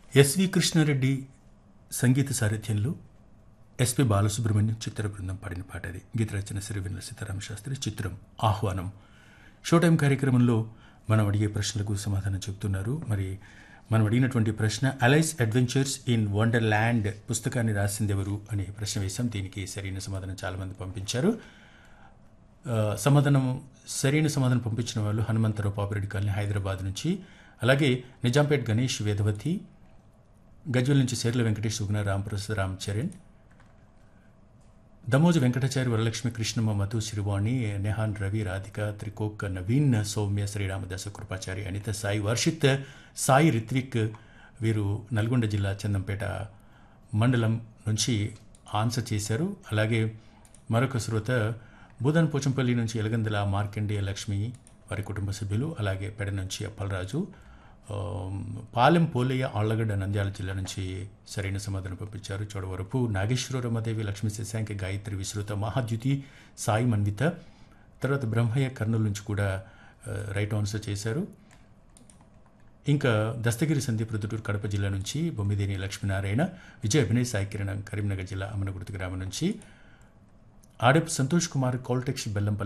SV Krishna Reddy సంగీత సారథ్యంలో SP Balasubrahmanyam చిత్ర బృందం పాడిన పాట అది గీత రచన సిరివెన్నెల సీతారామ శాస్త్రి చిత్రం ఆహ్వానం షో టైం కార్యక్రమంలో మనం అడిగే ప్రశ్నలకు సమాధానం చెబుతున్నారు మరి మనం అడిగినటువంటి ప్రశ్న Alice adventures in wonderland పుస్తకాన్ని రాసింది ఎవరు అనే ప్రశ్న వేశాం దీనికి సరైన సమాధానం చాలామంది పంపించారు ఆ, సమాధానం సరైన సమాధానం పంపించిన వాళ్ళు హనుమంతరావు పాపిరెడ్డి కాలనీ హైదరాబాద్ నుంచి అలాగే నిజాంపేట్ గణేష్ వేదవతి గజ్వల్ నుంచి సేర్ల వెంకటేష్ సుగుణ రాంప్రసాద్ రామ్ చరణ్ దమోజు వెంకటాచారి వరలక్ష్మి కృష్ణమ్మ మధు శిరువాణి నెహాన్ రవి రాధిక త్రికోక్ నవీన్ సౌమ్య శ్రీరామదాస కృపాచారి అనిత సాయి వర్షిత్ సాయి రిత్విక్ వీరు నల్గొండ జిల్లా చందంపేట మండలం నుంచి ఆన్సర్ చేశారు అలాగే మరొక శ్రోత బూదన్ పోచంపల్లి నుంచి ఎలగందల మార్కండేయ లక్ష్మి వారి కుటుంబ సభ్యులు అలాగే పెడ నుంచి అప్పలరాజు ఆ, పాలెం పోలయ్య ఆళ్లగడ్డ నంద్యాల జిల్లా నుంచి సరైన సమాధానం పంపించారు చోడవరపు నాగేశ్వర రమాదేవి లక్ష్మీ శశాంక గాయత్రి విశ్రుత మహాద్యుతి సాయి మన్విత తర్వాత బ్రహ్మయ్య కర్నూలు నుంచి కూడా ఆ, రైట్ ఆన్సర్ చేశారు ఇంకా దస్తగిరి సందీప్ రుదుటూరు కడప జిల్లా నుంచి బొమ్మిదేని లక్ష్మీనారాయణ విజయ అభినయ్ సాయి కిరణ్ కరీంనగర్ జిల్లా అమనగుర్తి గ్రామం నుంచి ఆడపు సంతోష్ కుమార్ కోల్టెక్స్ బెల్లంపల్లి